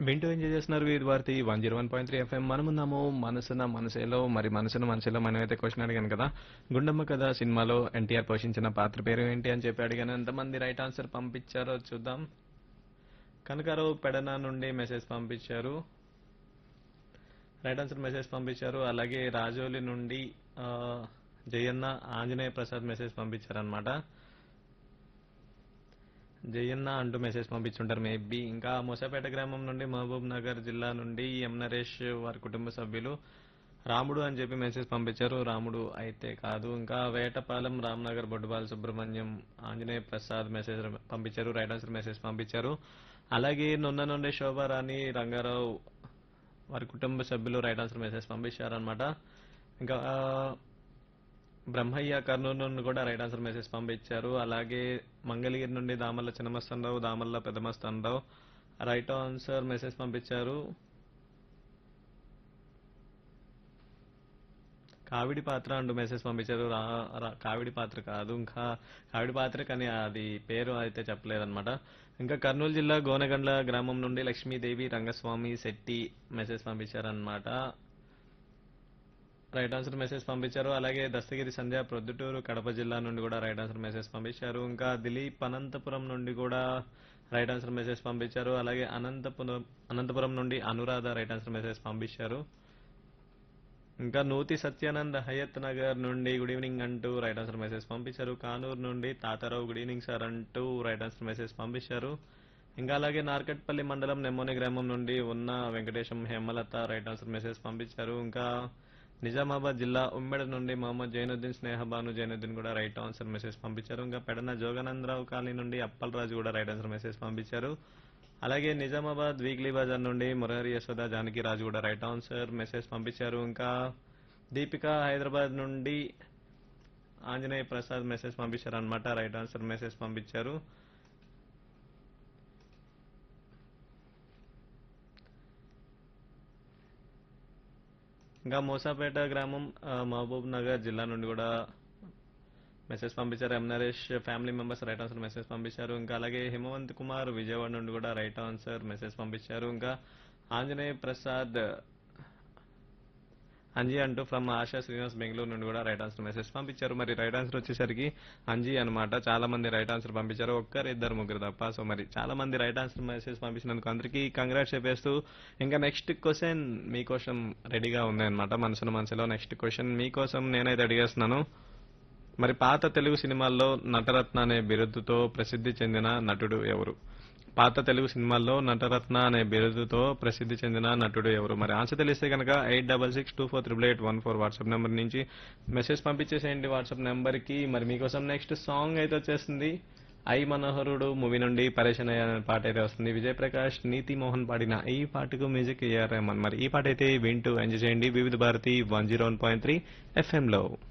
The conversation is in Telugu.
వింటూ ఎంజాయ్ చేస్తున్నారు Vividh Bharati one zero one point three FM మనమున్నాము మనసున మనసేలో మరి మనసున మనసులో మనమైతే క్వశ్చన్ అడిగాను కదా గుండమ్మ కథ సినిమాలో ఎన్టీఆర్ పోషించిన పాత్ర పేరు ఏంటి అని చెప్పి అడిగాను ఎంతమంది రైట్ ఆన్సర్ పంపించారో చూద్దాం కనకారావు పెడన నుండి మెసేజ్ పంపించారు రైట్ ఆన్సర్ మెసేజ్ పంపించారు అలాగే రాజోలి నుండి ఆ, జయన్న ఆంజనేయ ప్రసాద్ మెసేజ్ పంపించారనమాట జయన్న అంటూ మెసేజ్ పంపించుంటారు మేబీ ఇంకా మూసాపేట గ్రామం నుండి మహబూబ్ నగర్ జిల్లా నుండి ఎం నరేష్ వారి కుటుంబ సభ్యులు రాముడు అని చెప్పి మెసేజ్ పంపించారు రాముడు అయితే కాదు ఇంకా వేటపాలెం రామ్నగర్ బొడ్డుబాల సుబ్రహ్మణ్యం ఆంజనేయ ప్రసాద్ మెసేజ్ పంపించారు రైట్ ఆన్సర్ మెసేజ్ పంపించారు అలాగే నున్న నుండి శోభారాణి రంగారావు వారి కుటుంబ సభ్యులు రైట్ ఆన్సర్ మెసేజ్ పంపించారనమాట ఇంకా ఆ, బ్రహ్మయ్య కర్నూలు నుండి కూడా రైట్ ఆన్సర్ మెసేజ్ పంపించారు అలాగే మంగళగిరి నుండి Damalla Chinnamastanarao Damalla Peddamastanarao right answer message పంపించారు కావిడి పాత్ర అంటూ మెసేజ్ పంపించారు రా- రా- కావిడి పాత్ర కాదు ఇంకా కావిడి పాత్ర కానీ అది పేరు అయితే చెప్పలేదన్నమాట ఇంకా కర్నూలు జిల్లా గోనగండ్ల గ్రామం నుండి లక్ష్మీదేవి రంగస్వామి శెట్టి మెసేజ్ పంపించారనమాట రైట్ ఆన్సర్ మెసేజ్ పంపించారు అలాగే దస్తగిరి సంధ్య ప్రొద్దుటూరు కడప జిల్లా నుండి కూడా రైట్ ఆన్సర్ మెసేజ్ పంపించారు ఇంకా దిలీప్ అనంతపురం నుండి కూడా రైట్ ఆన్సర్ మెసేజ్ పంపించారు అలాగే అనంతపురం అనంతపురం నుండి అనురాధ రైట్ ఆన్సర్ మెసేజ్ పంపించారు ఇంకా నూతి సత్యానంద్ హయత్ నగర్ నుండి గుడ్ ఈవినింగ్ అంటూ రైట్ ఆన్సర్ మెసేజ్ పంపించారు కానూరు నుండి తాతారావు గుడ్ ఈవినింగ్ సార్ అంటూ రైట్ ఆన్సర్ మెసేజ్ పంపించారు ఇంకా అలాగే నార్కట్పల్లి మండలం నెమ్మోని గ్రామం నుండి ఉన్న Venkatesham Hemalatha right answer message పంపించారు ఇంకా నిజామాబాద్ జిల్లా ఉమ్మెడ నుండి మహమ్మద్ జైనుద్దీన్ స్నేహబాను జైనుద్దీన్ కూడా రైట్ ఆన్సర్ మెసేజ్ పంపించారు ఇంకా పెడన జోగనందరావు కాలనీ నుండి అప్పలరాజు కూడా రైట్ ఆన్సర్ మెసేజ్ పంపించారు అలాగే నిజామాబాద్ వీక్లీ బజార్ నుండి మురహరి యశోద జానకి రాజు కూడా రైట్ ఆన్సర్ మెసేజ్ పంపించారు ఇంకా దీపిక హైదరాబాద్ నుండి ఆంజనేయ ప్రసాద్ మెసేజ్ పంపించారు అనమాట రైట్ ఆన్సర్ మెసేజ్ పంపించారు ఇంకా మూసాపేట గ్రామం ఆ, మహబూబ్ నగర్ జిల్లా నుండి కూడా మెసేజ్ పంపించారు M Naresh family members right answer message పంపించారు ఇంకా అలాగే హిమవంత్ కుమార్ విజయవాడ నుండి కూడా రైట్ ఆన్సర్ మెసేజ్ పంపించారు ఇంకా ఆంజనేయ ప్రసాద్ అంజీ అంటూ ఫ్రమ్ ఆశా శ్రీనివాస్ బెంగళూరు నుండి కూడా రైట్ ఆన్సర్ మెసేజ్ పంపించారు మరి రైట్ ఆన్సర్ వచ్చేసరికి అంజీ అనమాట చాలా మంది రైట్ ఆన్సర్ పంపించారు ఒక్కరు ఇద్దరు ముగ్గురు తప్ప సో మరి చాలా మంది రైట్ ఆన్సర్ మెసేజ్ పంపించినందుకు అందరికీ కంగ్రాట్స్ చెప్పేస్తూ ఇంకా నెక్స్ట్ క్వశ్చన్ మీకోసం రెడీగా ఉంది అనమాట మనసులో మనసులో నెక్స్ట్ క్వశ్చన్ మీకోసం నేనైతే అడిగేస్తున్నాను మరి పాత తెలుగు సినిమాల్లో నటరత్న అనే బిరుదుతో ప్రసిద్ధి చెందిన నటుడు ఎవరు పాత తెలుగు సినిమాల్లో నటరత్న అనే బిరుదుతో ప్రసిద్ధి చెందిన నటుడు ఎవరు మరి ఆన్సర్ తెలిస్తే కనుక eight double six two four triple eight one four WhatsApp number నుంచి మెసేజ్ పంపించేసేయండి వాట్సాప్ నెంబర్ కి మరి మీకోసం నెక్స్ట్ సాంగ్ అయితే వచ్చేస్తుంది ఐ మనోహరుడు మూవీ నుండి పరేషన్ అయ్యే అనే పాట అయితే వస్తుంది విజయ్ ప్రకాష్ నీతి మోహన్ పాడిన ఈ పాటకు మ్యూజిక్ ఏఆర్ రెహమాన్ మరి ఈ పాట అయితే వింటూ ఎంజాయ్ చేయండి Vividh Bharati one zero one point three FM లో